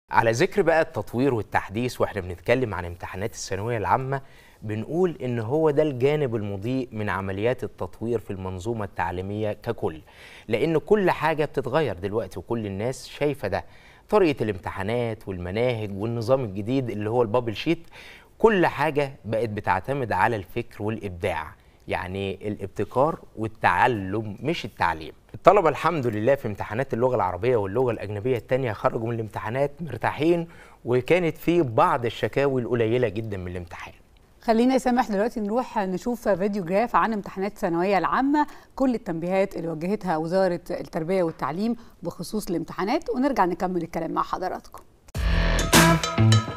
على ذكر بقى التطوير والتحديث واحنا بنتكلم عن امتحانات الثانويه العامه بنقول ان هو ده الجانب المضيء من عمليات التطوير في المنظومه التعليميه ككل لان كل حاجه بتتغير دلوقتي وكل الناس شايفه ده طريقه الامتحانات والمناهج والنظام الجديد اللي هو البابل شيت كل حاجه بقت بتعتمد على الفكر والابداع يعني الابتكار والتعلم مش التعليم الطلبة الحمد لله في امتحانات اللغة العربية واللغة الأجنبية التانية خرجوا من الامتحانات مرتاحين وكانت في بعض الشكاوي القليلة جدا من الامتحان خلينا يا سامح دلوقتي نروح نشوف فيديو جراف عن امتحانات الثانويه العامه كل التنبيهات اللي وجهتها وزاره التربيه والتعليم بخصوص الامتحانات ونرجع نكمل الكلام مع حضراتكم